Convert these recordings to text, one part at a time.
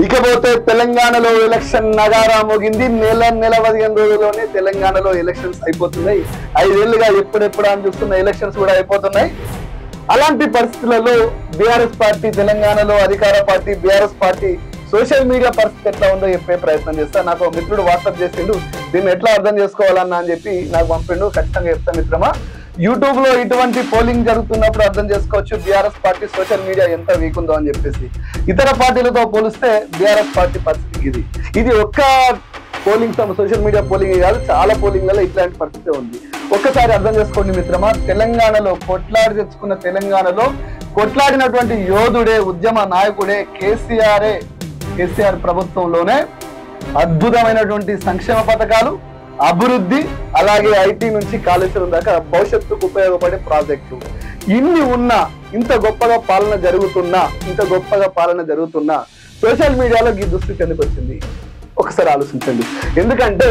ఇకపోతే తెలంగాణలో ఎలక్షన్ నగారా మోగింది నెల నెల పదిహేను రోజుల్లోనే తెలంగాణలో ఎలక్షన్స్ అయిపోతున్నాయి ఐదేళ్లుగా ఎప్పుడెప్పుడు అని చూస్తున్న ఎలక్షన్స్ కూడా అయిపోతున్నాయి అలాంటి పరిస్థితులలో బీఆర్ఎస్ పార్టీ తెలంగాణలో అధికార పార్టీ బీఆర్ఎస్ పార్టీ సోషల్ మీడియా పరిస్థితి ఎట్లా ఉందో చెప్పే ప్రయత్నం చేస్తా నాకు ఒక మిత్రుడు వాట్సాప్ చేసిండు దీన్ని ఎట్లా అర్థం చేసుకోవాలన్నా అని చెప్పి నాకు పంపిండు ఖచ్చితంగా చెప్తాను మిత్రమా యూట్యూబ్ లో ఇటువంటి పోలింగ్ జరుగుతున్నప్పుడు అర్థం చేసుకోవచ్చు బీఆర్ఎస్ పార్టీ సోషల్ మీడియా ఎంత వీక్ ఉందో అని చెప్పేసి ఇతర పార్టీలతో పోలిస్తే బీఆర్ఎస్ పార్టీ పరిస్థితి ఇది ఇది ఒక్క పోలింగ్ సోషల్ మీడియా పోలింగ్ కాదు చాలా పోలింగ్లలో ఇట్లాంటి పరిస్థితి ఉంది ఒక్కసారి అర్థం చేసుకోండి మిత్రమా తెలంగాణలో కొట్లాడి తెచ్చుకున్న తెలంగాణలో కొట్లాడినటువంటి యోధుడే ఉద్యమ నాయకుడే కేసీఆరే కేసీఆర్ ప్రభుత్వంలోనే అద్భుతమైనటువంటి సంక్షేమ పథకాలు అభివృద్ధి అలాగే ఐటీ నుంచి కాళేశ్వరం దాకా భవిష్యత్తుకు ఉపయోగపడే ప్రాజెక్టు ఇన్ని ఉన్నా ఇంత గొప్పగా పాలన జరుగుతున్నా ఇంత గొప్పగా పాలన జరుగుతున్నా సోషల్ మీడియాలో ఈ దుస్థితి ఎందుకు వచ్చింది ఒకసారి ఆలోచించండి ఎందుకంటే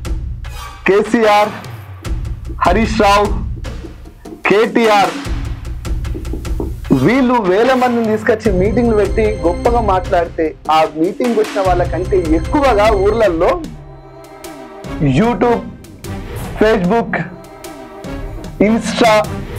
కేసీఆర్ హరీష్ రావు కేటీఆర్ వీళ్ళు వేల మందిని తీసుకొచ్చి మీటింగ్లు పెట్టి గొప్పగా మాట్లాడితే ఆ మీటింగ్ వచ్చిన వాళ్ళకంటే ఎక్కువగా ఊర్లలో యూట్యూబ్ ఫేస్బుక్ ఇన్స్టా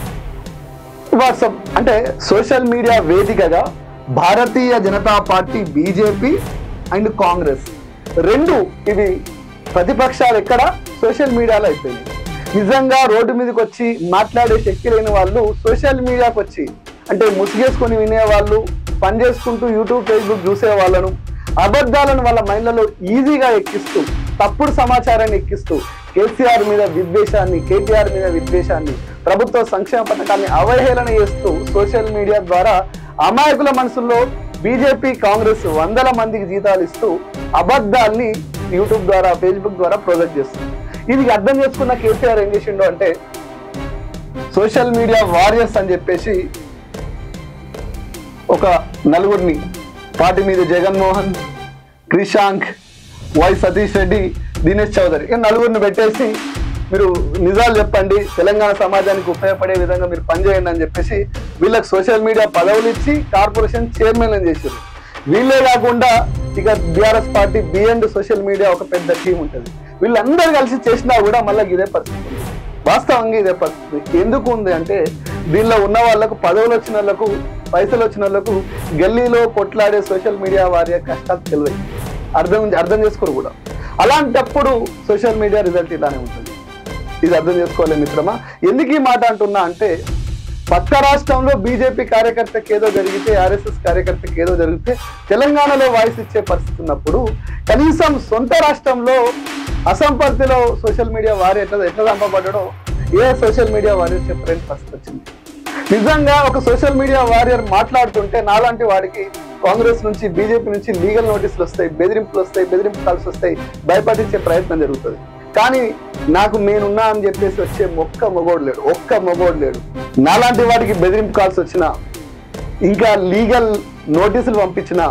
వాట్సాప్ అంటే సోషల్ మీడియా వేదికగా Bharatiya Janata Party BJP and Congress రెండు ఇవి ప్రతిపక్షాలు ఎక్కడ సోషల్ మీడియాలో అయిపోయింది నిజంగా రోడ్డు మీదకి వచ్చి మాట్లాడే శక్తి లేని వాళ్ళు సోషల్ మీడియాకి వచ్చి అంటే ముసిగేసుకొని వినేవాళ్ళు పని చేసుకుంటూ యూట్యూబ్ ఫేస్బుక్ చూసే వాళ్ళను అబద్ధాలను వాళ్ళ మైండ్లలో ఈజీగా ఎక్కిస్తూ తప్పుడు సమాచారాన్ని ఎక్కిస్తూ కేసీఆర్ మీద విద్వేషాన్ని కేటీఆర్ మీద విద్వేషాన్ని ప్రభుత్వ సంక్షేమ పథకాన్ని అవహేళన చేస్తూ సోషల్ మీడియా ద్వారా అమాయకుల మనసుల్లో బీజేపీ కాంగ్రెస్ వందల మందికి జీతాలు ఇస్తూ అబద్ధాల్ని యూట్యూబ్ ద్వారా ఫేస్బుక్ ద్వారా ప్రొజెక్ట్ చేస్తుంది ఇది అర్థం చేసుకున్న కేసీఆర్ ఏం చేసిండో అంటే సోషల్ మీడియా వారియర్స్ అని చెప్పేసి ఒక నలుగురిని పార్టీ మీద జగన్మోహన్ క్రిషాంక్ వై సతీష్ రెడ్డి దినేష్ చౌదరి ఈ నలుగురిని పెట్టేసి మీరు నిజాలు చెప్పండి తెలంగాణ సమాజానికి ఉపయోగపడే విధంగా మీరు పనిచేయండి అని చెప్పేసి వీళ్ళకి సోషల్ మీడియా పదవులు ఇచ్చి కార్పొరేషన్ చైర్మన్ అని చేశారు వీళ్ళే కాకుండా ఇక BRS party behind social media ఒక పెద్ద టీం ఉంటుంది వీళ్ళందరూ కలిసి చేసినా కూడా మళ్ళీ ఇదే పరిస్థితి ఉంది వాస్తవంగా ఇదే పరిస్థితి ఎందుకు ఉంది అంటే దీనిలో ఉన్న వాళ్ళకు పదవులు వచ్చిన వాళ్ళకు పైసలు వచ్చిన వాళ్ళకు గల్లీలో కొట్లాడే సోషల్ మీడియా వారి కష్టాలు తెలివై అర్థం అర్థం చేసుకోరు కూడా అలాంటప్పుడు సోషల్ మీడియా రిజల్ట్ ఇలానే ఉంటుంది ఇది అర్థం చేసుకోవాలి మిత్రమా ఎందుకు ఈ మాట అంటున్నా అంటే పక్క రాష్ట్రంలో బీజేపీ కార్యకర్తకి ఏదో జరిగితే ఆర్ఎస్ఎస్ కార్యకర్తకి ఏదో జరిగితే తెలంగాణలో వాయిస్ ఇచ్చే పరిస్థితి ఉన్నప్పుడు కనీసం సొంత రాష్ట్రంలో అసంపర్తిలో సోషల్ మీడియా వారి ఎట్లా ఎట్లా చంపబడ్డాడో ఏ సోషల్ మీడియా వారియర్ చెప్పలేని పరిస్థితి వచ్చింది నిజంగా ఒక సోషల్ మీడియా వారియర్ మాట్లాడుతుంటే నాలాంటి వాడికి కాంగ్రెస్ నుంచి బీజేపీ నుంచి లీగల్ నోటీసులు వస్తాయి బెదిరింపులు వస్తాయి బెదిరింపు కాల్స్ వస్తాయి భయపడించే ప్రయత్నం జరుగుతుంది కానీ నాకు నేనున్నా అని చెప్పేసి వచ్చే ఒక్క మొగోడు లేడు ఒక్క మొగోడు లేడు నాలాంటి వాడికి బెదిరింపు కాల్స్ వచ్చినా ఇంకా లీగల్ నోటీసులు పంపించినా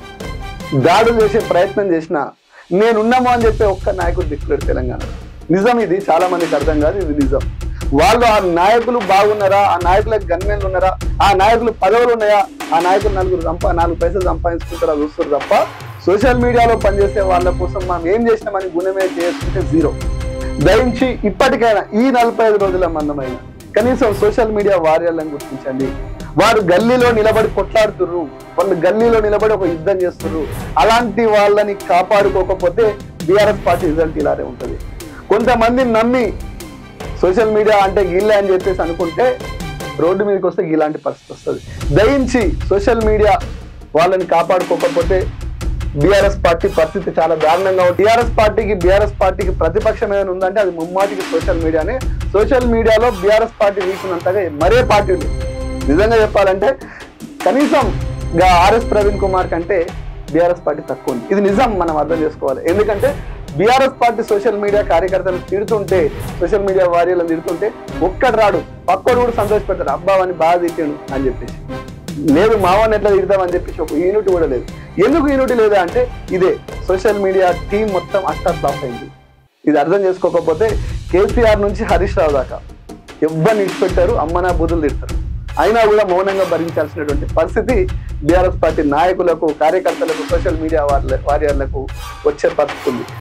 దాడులు చేసే ప్రయత్నం చేసిన నేనున్నాము అని చెప్పే ఒక్క నాయకుడు దిక్కులేడు తెలంగాణలో నిజం ఇది చాలా మందికి అర్థం కాదు ఇది నిజం వాళ్ళు ఆ నాయకులు బాగున్నారా ఆ నాయకులకు గన్మెన్లు ఉన్నారా ఆ నాయకులు పదవులు ఉన్నాయా ఆ నాయకులు నలుగురు సంపా నాలుగు పైసలు సంపాదించుకుంటారా చూస్తారు తప్ప సోషల్ మీడియాలో పనిచేసే వాళ్ళ కోసం మనం ఏం చేసినామని గుణమే చేసుకుంటే జీరో దయించి ఇప్పటికైనా ఈ నలభై ఐదు రోజుల మందమైన కనీసం సోషల్ మీడియా వార్యాలను గుర్తించండి వారు గల్లీలో నిలబడి కొట్లాడుతుర్రు వాళ్ళు గల్లీలో నిలబడి ఒక యుద్ధం చేస్తుర్రు అలాంటి వాళ్ళని కాపాడుకోకపోతే బీఆర్ఎస్ పార్టీ రిజల్ట్ ఇలానే ఉంటుంది కొంతమంది నమ్మి సోషల్ మీడియా అంటే గీళ్ళే అని చెప్పేసి అనుకుంటే రోడ్డు మీదకి వస్తే ఇలాంటి పరిస్థితి వస్తుంది దయించి సోషల్ మీడియా వాళ్ళని కాపాడుకోకపోతే బీఆర్ఎస్ పార్టీ పరిస్థితి చాలా దారుణంగా ఉంది బీఆర్ఎస్ పార్టీకి బీఆర్ఎస్ పార్టీకి ప్రతిపక్షం ఏమైనా ఉందంటే అది ముమ్మాటికి సోషల్ మీడియానే సోషల్ మీడియాలో బీఆర్ఎస్ పార్టీ వీకున్నంతగా మరే పార్టీ లేదు నిజంగా చెప్పాలంటే కనీసం గా ఆర్ఎస్ ప్రవీణ్ కుమార్ కంటే బీఆర్ఎస్ పార్టీ తక్కువ ఉంది ఇది నిజం మనం అర్థం చేసుకోవాలి ఎందుకంటే బీఆర్ఎస్ పార్టీ సోషల్ మీడియా కార్యకర్తలు తిడుతుంటే సోషల్ మీడియా వార్యలను తిడుతుంటే ఒక్కడు రాడు పక్కడు కూడా సంతోషపెడతాడు అబ్బా అని బాగా తిట్టాను అని చెప్పేసి లేదు మావాన్ని ఎట్లా తిడతామని చెప్పేసి ఒక యూనిట్ కూడా లేదు ఎందుకు యూనిట్ లేదా అంటే ఇదే సోషల్ మీడియా టీం మొత్తం అట్టా ఫ్లాప్ అయింది ఇది అర్థం చేసుకోకపోతే కేసీఆర్ నుంచి హరీష్ రావు దాకా ఎవ్వరిని ఇచ్చిపెట్టారు అమ్మ నా బుద్ధులు తిడతారు అయినా కూడా మౌనంగా భరించాల్సినటువంటి పరిస్థితి బీఆర్ఎస్ పార్టీ నాయకులకు కార్యకర్తలకు సోషల్ మీడియా వారియర్లకు వచ్చే పరిస్థితి ఉంది